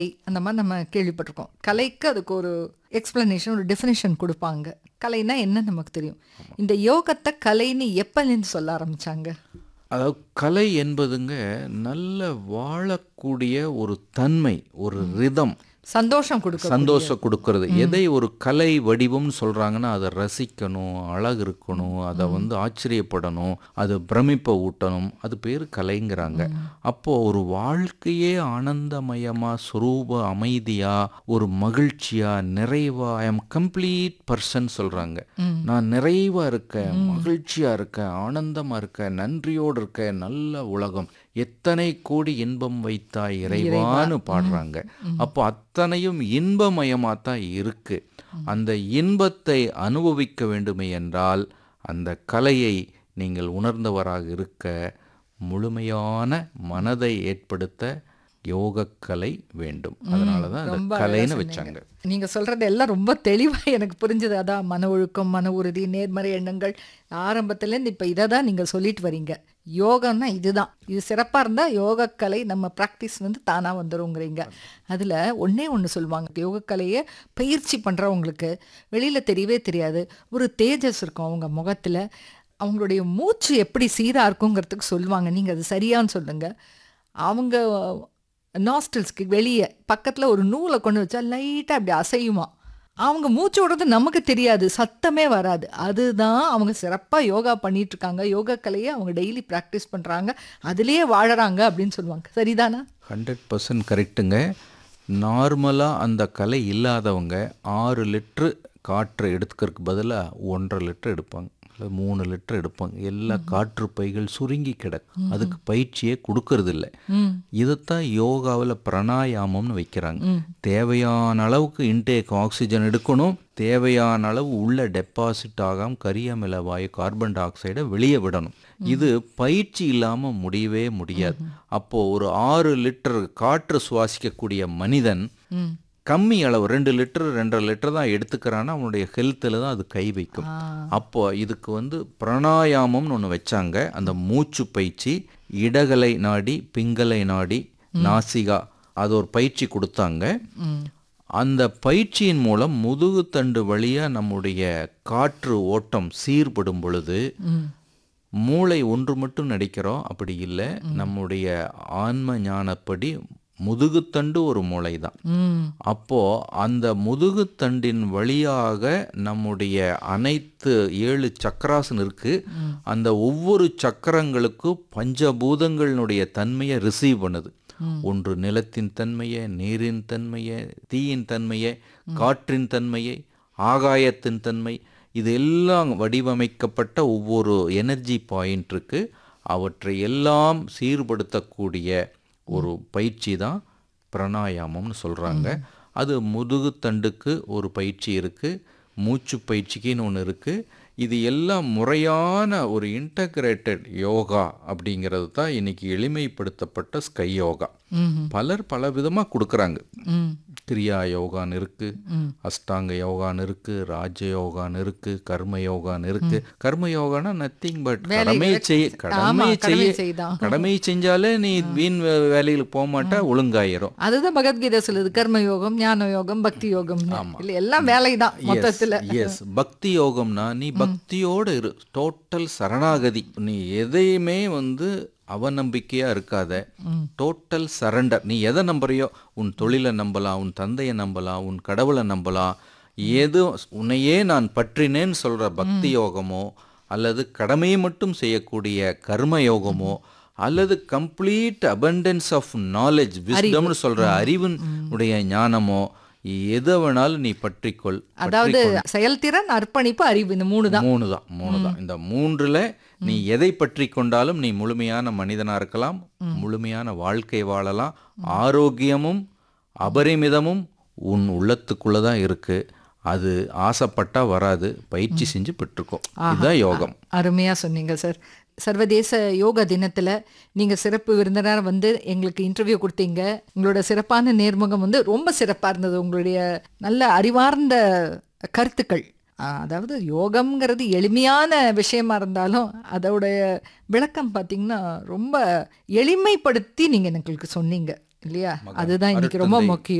அந்த மாதிரி நம்ம கேள்விப்பட்டிருக்கோம் கலைக்கு அதுக்கு ஒரு எக்ஸ்பிளனேஷன் ஒரு டெஃபினேஷன் கொடுப்பாங்க கலைனா என்ன நமக்கு தெரியும் இந்த யோகத்தை கலைன்னு எப்பலேருந்து சொல்ல ஆரம்பிச்சாங்க அதாவது கலை என்பதுங்க நல்ல வாழக்கூடிய ஒரு தன்மை ஒரு ரிதம் சந்தோஷம் கொடுக்க சந்தோஷம் கொடுக்கறது எதை ஒரு கலை வடிவம்னு சொல்றாங்கன்னா அதை ரசிக்கணும் அழகு இருக்கணும் அதை வந்து ஆச்சரியப்படணும் அது பிரமிப்பை ஊட்டணும் அது பேர் கலைங்கிறாங்க அப்போ ஒரு வாழ்க்கையே ஆனந்தமயமா சுரூப அமைதியா ஒரு மகிழ்ச்சியா நிறைவா ஐ எம் கம்ப்ளீட் பர்சன் சொல்றாங்க நான் நிறைவா இருக்கேன் மகிழ்ச்சியா இருக்கேன் ஆனந்தமா இருக்கேன் நன்றியோடு இருக்கேன் நல்ல உலகம் எத்தனை கோடி இன்பம் வைத்தாய் இறைவான்னு பாடுறாங்க அப்போ அத்தனையும் இன்பமயமாக தான் இருக்கு அந்த இன்பத்தை அனுபவிக்க வேண்டுமே என்றால் அந்த கலையை நீங்கள் உணர்ந்தவராக இருக்க முழுமையான மனதை ஏற்படுத்த யோகக்கலை வேண்டும் அதனால தான் அந்த ரொம்ப கலைன்னு அழகா வச்சாங்க சொன்னீங்க. நீங்க சொல்றது எல்லாம் ரொம்ப தெளிவா எனக்கு புரிஞ்சது அதான் மன ஒழுக்கம் மன உறுதி நேர்மறை எண்ணங்கள் ஆரம்பத்துல இருந்து இப்ப இதை தான் நீங்க சொல்லிட்டு வரீங்க யோகம்னா இதுதான் இது சிறப்பா இருந்தா யோகக்கலை நம்ம ப்ராக்டிஸ் வந்து தானா வந்துருங்கிறீங்க அதுல ஒண்ணே ஒண்ணு சொல்லுவாங்க யோகக்கலையை பயிற்சி பண்றவங்களுக்கு வெளியில தெரியவே தெரியாது ஒரு தேஜஸ் இருக்கும் அவங்க முகத்துல அவங்களுடைய மூச்சு எப்படி சீரா இருக்குங்கிறதுக்கு சொல்லுவாங்க நீங்க அது சரியான்னு சொல்லுங்க அவங்க நாஸ்டல்ஸ்க்கு வெளியே பக்கத்தில் ஒரு நூலை கொண்டு வச்சா லைட்டாக அப்படி அசையுமா அவங்க மூச்சு விடுறது நமக்கு தெரியாது சத்தமே வராது அதுதான் அவங்க சிறப்பாக யோகா பண்ணிட்டு இருக்காங்க யோகா கலையை அவங்க டெய்லி ப்ராக்டிஸ் பண்ணுறாங்க அதுலேயே வாழறாங்க அப்படின்னு சொல்லுவாங்க சரிதானா ஹண்ட்ரட் பர்சன்ட் கரெக்டுங்க நார்மலாக அந்த கலை இல்லாதவங்க ஆறு லிட்ரு காற்று எடுத்துக்கிறதுக்கு பதிலாக ஒன்றரை லிட்டர் எடுப்பாங்க இல்லை மூணு லிட்டர் எடுப்பாங்க எல்லா காற்று பைகள் சுருங்கி கிடக்கு அதுக்கு பயிற்சியே கொடுக்கறது இல்லை இதைத்தான் யோகாவில் பிராணாயாமம்னு வைக்கிறாங்க தேவையான அளவுக்கு இன்டேக் ஆக்சிஜன் எடுக்கணும் தேவையான அளவு உள்ள டெபாசிட் ஆகாம கரியமில வாயு கார்பன் டை ஆக்சைடை வெளியே விடணும் இது பயிற்சி இல்லாமல் முடியவே முடியாது அப்போ ஒரு ஆறு லிட்டர் காற்று சுவாசிக்கக்கூடிய மனிதன் கம்மி அளவு ரெண்டு லிட்டர் ரெண்டரை லிட்டர் தான் எடுத்துக்கிறான்னா அவனுடைய ஹெல்த்தில் தான் அது கை வைக்கும் அப்போ இதுக்கு வந்து பிராணாயாமம்னு ஒன்று வச்சாங்க அந்த மூச்சு பயிற்சி இடகலை நாடி பிங்கலை நாடி நாசிகா அது ஒரு பயிற்சி கொடுத்தாங்க அந்த பயிற்சியின் மூலம் முதுகுத்தண்டு வழியாக நம்முடைய காற்று ஓட்டம் சீர்படும் பொழுது மூளை ஒன்று மட்டும் நடிக்கிறோம் அப்படி இல்லை நம்முடைய ஆன்ம ஞானப்படி முதுகுத்தண்டு ஒரு மூளை தான் அப்போ அந்த முதுகுத்தண்டின் வழியாக நம்முடைய அனைத்து ஏழு சக்கராசன் இருக்கு அந்த ஒவ்வொரு சக்கரங்களுக்கும் பஞ்சபூதங்களினுடைய தன்மையை ரிசீவ் பண்ணுது ஒன்று நிலத்தின் தன்மையை நீரின் தன்மையை தீயின் தன்மையை காற்றின் தன்மையை ஆகாயத்தின் தன்மை இது எல்லாம் வடிவமைக்கப்பட்ட ஒவ்வொரு எனர்ஜி பாயிண்ட் இருக்கு அவற்றை எல்லாம் சீர்படுத்தக்கூடிய ஒரு பயிற்சி தான் பிராணாயாமம்னு சொல்கிறாங்க அது முதுகுத்தண்டுக்கு ஒரு பயிற்சி இருக்குது மூச்சு பயிற்சிக்குன்னு ஒன்று இருக்குது இது எல்லாம் முறையான ஒரு இன்டகிரேட்டட் யோகா அப்படிங்கிறது தான் இன்னைக்கு எளிமைப்படுத்தப்பட்ட ஸ்கை யோகா பலர் பல விதமாக கொடுக்குறாங்க கிரியா யோகான்னு இருக்கு அஷ்டாங்க யோகான்னு இருக்கு ராஜ யோகான்னு இருக்கு கர்ம யோகான்னு இருக்கு கர்ம யோகானா நத்திங் பட் கடமை செய்ய கடமை செய்ய செய்தான். கடமை செஞ்சாலே நீ வீண் வே- வேலைகளுக்கு போக மாட்டா ஒழுங்காயிரும் அதுதான் பகவத்கீதை சொல்லுது கர்ம யோகம் ஞான யோகம் பக்தி யோகம் இல்லை எல்லாம் வேலை தான் மொத்தத்தில் எஸ் பக்தி யோகம்னா நீ பக்தியோடு இரு டோட்டல் சரணாகதி நீ எதையுமே வந்து அவநம்பிக்கையா இருக்காத டோட்டல் சரண்டர் நீ எதை நம்புறியோ உன் தொழிலை நம்பலாம் உன் தந்தையை நம்பலாம் உன் கடவுளை நம்பலாம் எது உன்னையே நான் பற்றினேன்னு சொல்ற பக்தி யோகமோ அல்லது கடமையை மட்டும் செய்யக்கூடிய கர்ம யோகமோ அல்லது கம்ப்ளீட் abundance ஆஃப் நாலேஜ் விஸ்டம்னு சொல்ற அறிவினுடைய ஞானமோ எதை வேணாலும் நீ பற்றிக்கொள் அதாவது செயல்திறன் அர்ப்பணிப்பு அறிவு இந்த மூணு தான் மூணு தான் மூணு தான் இந்த மூன்றுல நீ எதை பற்றி கொண்டாலும் நீ முழுமையான மனிதனா இருக்கலாம் முழுமையான வாழ்க்கை வாழலாம் ஆரோக்கியமும் அபரிமிதமும் உன் உள்ளத்துக்குள்ள தான் இருக்கு அது ஆசைப்பட்டா வராது பயிற்சி செஞ்சு பெற்றுக்கோ இதுதான் யோகம் அருமையா சொன்னீங்க சார் சர்வதேச யோகா தினத்துல நீங்க சிறப்பு விருந்தினர் வந்து எங்களுக்கு இன்டர்வியூ கொடுத்தீங்க உங்களோட சிறப்பான நேர்முகம் வந்து ரொம்ப சிறப்பா இருந்தது உங்களுடைய நல்ல அறிவார்ந்த கருத்துக்கள் ஆஹ், அதாவது யோகம்ங்கிறது எளிமையான விஷயமா இருந்தாலும் அதோடைய விளக்கம் பார்த்தீங்கன்னா ரொம்ப எளிமைப்படுத்தி நீங்க எங்களுக்கு சொன்னீங்க இல்லையா அதுதான் இன்னைக்கு ரொம்ப முக்கியம்